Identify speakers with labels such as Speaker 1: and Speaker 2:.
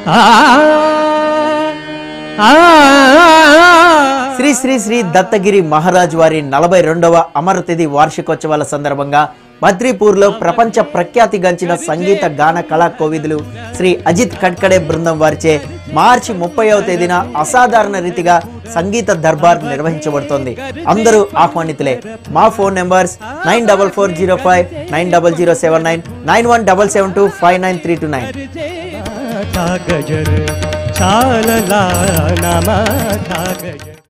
Speaker 1: శ్రీ శ్రీ శ్రీ దత్తగిరి మహారాజ్ వారి నలభై రెండవ అమరతిథి వార్షికోత్సవాల సందర్భంగా బద్రీపూర్లో ప్రపంచ ప్రఖ్యాతిగాంచిన సంగీత గాన కళా కోవిదులు శ్రీ అజిత్ కట్కడే బృందం వారిచే మార్చి ముప్పైవ తేదీన అసాధారణ రీతిగా సంగీత దర్బార్ నిర్వహించబడుతోంది అందరూ ఆహ్వానితులే మా phone numbers nine double four zero five nine double zero seven nine nine one double seven two five nine three two nine
Speaker 2: గజర్ చాలలా నమ గజర్